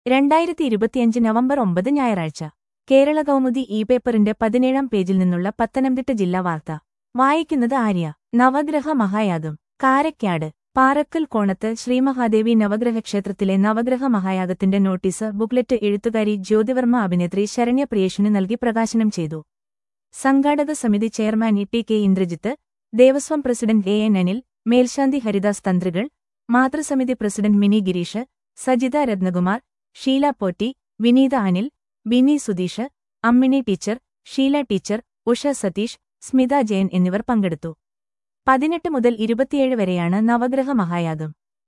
രണ്ടായിരത്തി ഇരുപത്തിയഞ്ച് നവംബർ ഒമ്പത് ഞായറാഴ്ച കേരള കൗമുദി ഇ പേപ്പറിന്റെ പതിനേഴാം പേജിൽ നിന്നുള്ള പത്തനംതിട്ട ജില്ലാ വാർത്ത വായിക്കുന്നത് ആര്യ നവഗ്രഹ മഹായാഗം കാരക്കാട് പാറക്കൽ കോണത്ത് ശ്രീമഹാദേവി നവഗ്രഹ ക്ഷേത്രത്തിലെ നവഗ്രഹ മഹായാഗത്തിന്റെ നോട്ടീസ് ബുക്ലെറ്റ് എഴുത്തുകാരി ജ്യോതിവർമ്മ അഭിനേത്രി ശരണ്യ പ്രിയേഷിന് നൽകി പ്രകാശനം ചെയ്തു സംഘാടക സമിതി chairman E T K Indrajith Devaswom president A N Anil മേൽശാന്തി ഹരിദാസ് തന്ത്രികൾ മാതൃസമിതി president Mini Girish Sajitha Ratnakumar Sheela Potti Vineetha Anil Bini Sudheesh Ammini teacher Sheela teacher Usha Satheesh Smitha Jayan എന്നിവർ പങ്കെടുത്തു പതിനെട്ട് മുതൽ ഇരുപത്തിയേഴ് വരെയാണ് നവഗ്രഹ മഹായാഗം